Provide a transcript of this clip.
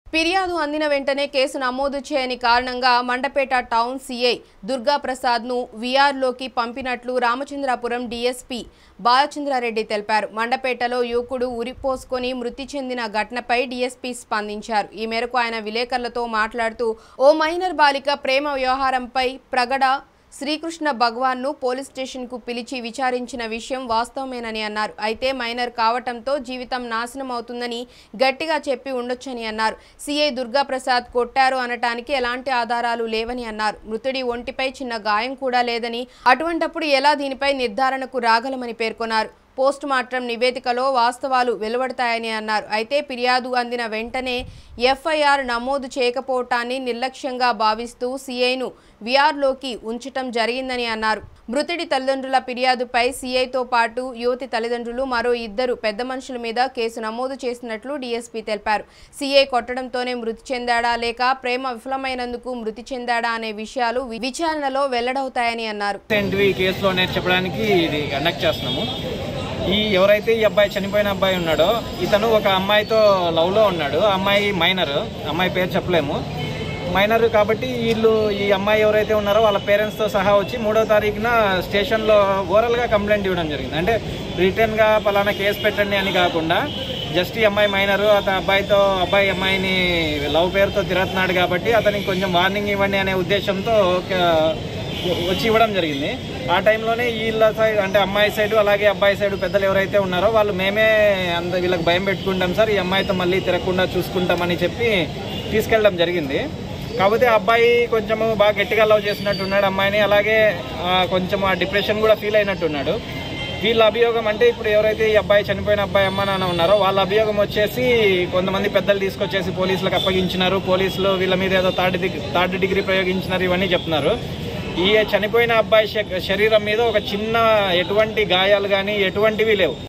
ఫిర్యాదు అందిన వెంటనే కేసు నమోదు చేయని కారణంగా Mandapeta town CI Durga ప్రసాద్ను వీఆర్లోకి పంపినట్లు Ramachandrapuram DSP Balachandra Reddy తెలిపారు మండపేటలో యువకుడు ఉరిపోసుకొని మృతి చెందిన ఘటనపై డీఎస్పీ స్పందించారు ఈ మేరకు ఆయన విలేకరులతో మాట్లాడుతూ ఓ మైనర్ బాలిక ప్రేమ వ్యవహారంపై ప్రగడ శ్రీకృష్ణ భగవాన్ను పోలీస్ స్టేషన్కు పిలిచి విచారించిన విషయం వాస్తవమేనని అన్నారు అయితే మైనర్ కావటంతో జీవితం నాశనం అవుతుందని గట్టిగా చెప్పి ఉండొచ్చని అన్నారు సీఐ దుర్గాప్రసాద్ కొట్టారు అనటానికి ఎలాంటి ఆధారాలు లేవని అన్నారు మృతుడి ఒంటిపై చిన్న గాయం కూడా లేదని అటువంటప్పుడు ఎలా దీనిపై నిర్ధారణకు రాగలమని పేర్కొన్నారు పోస్ట్ మార్టం నివేదికలో వాస్తవాలు వెలువడతాయని అన్నారు అయితే ఫిర్యాదు అందిన వెంటనే ఎఫ్ఐఆర్ నమోదు చేయకపోవటాన్ని నిర్లక్ష్యంగా భావిస్తూ సీఐను విఆర్లోకి ఉంచటం జరిగిందని అన్నారు మృతుడి తల్లిదండ్రుల ఫిర్యాదుపై సీఐతో పాటు యువతి తల్లిదండ్రులు మరో ఇద్దరు పెద్ద మనుషుల మీద కేసు నమోదు చేసినట్లు డీఎస్పీ తెలిపారు సీఐ కొట్టడంతోనే మృతి చెందాడా లేక ప్రేమ విఫలమైనందుకు మృతి చెందాడా అనే విషయాలు వి- విచారణలో వెల్లడవుతాయని అన్నారు ఏంటివి ఈ కేసులో నేను చెప్పడానికి ఇది కండక్ట్ చేస్తున్నాము ఈ ఎవరైతే ఈ అబ్బాయి చనిపోయిన అబ్బాయి ఉన్నాడో ఇతను ఒక అమ్మాయితో లవ్లో ఉన్నాడు ఆ అమ్మాయి మైనర్ అమ్మాయి పేరు చెప్పలేము మైనర్ కాబట్టి వీళ్ళు ఈ అమ్మాయి ఎవరైతే ఉన్నారో వాళ్ళ పేరెంట్స్తో సహా వచ్చి మూడో తారీఖున స్టేషన్లో ఓరల్గా కంప్లైంట్ ఇవ్వడం జరిగింది అంటే రిటర్న్గా పలానా కేసు పెట్టండి అని కాకుండా జస్ట్ ఈ అమ్మాయి మైనరు అతని అబ్బాయితో అబ్బాయి అమ్మాయిని లవ్ పేరుతో తిరుగుతున్నాడు కాబట్టి అతనికి కొంచెం వార్నింగ్ ఇవ్వండి అనే ఉద్దేశంతో ఒక వచ్చి ఇవ్వడం జరిగింది ఆ టైంలోనే వీళ్ళ సైడ్ అంటే అమ్మాయి సైడ్ అలాగే అబ్బాయి సైడ్ పెద్దలు ఎవరైతే ఉన్నారో వాళ్ళు మేమే అంత వీళ్ళకి భయం పెట్టుకుంటాం సార్ ఈ అమ్మాయితో మళ్ళీ తిరగకుండా చూసుకుంటామని చెప్పి తీసుకెళ్ళడం జరిగింది కాకపోతే ఆ అబ్బాయి కొంచెము బాగా గట్టిగా లవ్ చేసినట్టు ఉన్నాడు అమ్మాయిని అలాగే ఆ, కొంచెం ఆ డిప్రెషన్ కూడా ఫీల్ అయినట్టున్నాడు వీళ్ళ అభియోగం అంటే ఇప్పుడు ఎవరైతే ఈ అబ్బాయి చనిపోయిన అబ్బాయి అమ్మ నాన్న ఉన్నారో వాళ్ళ అభియోగం వచ్చేసి కొంతమంది పెద్దలు తీసుకొచ్చేసి పోలీసులకు అప్పగించినారు పోలీసులు వీళ్ళ మీద ఏదో థర్డ్ డిగ్రీ థర్డ్ డిగ్రీ ప్రయోగించినారు ఇవన్నీ చెప్తున్నారు ఈ చనిపోయిన అబ్బాయి శ- శరీరం మీద ఒక చిన్న ఎటువంటి గాయాలు కానీ ఎటువంటివి లేవు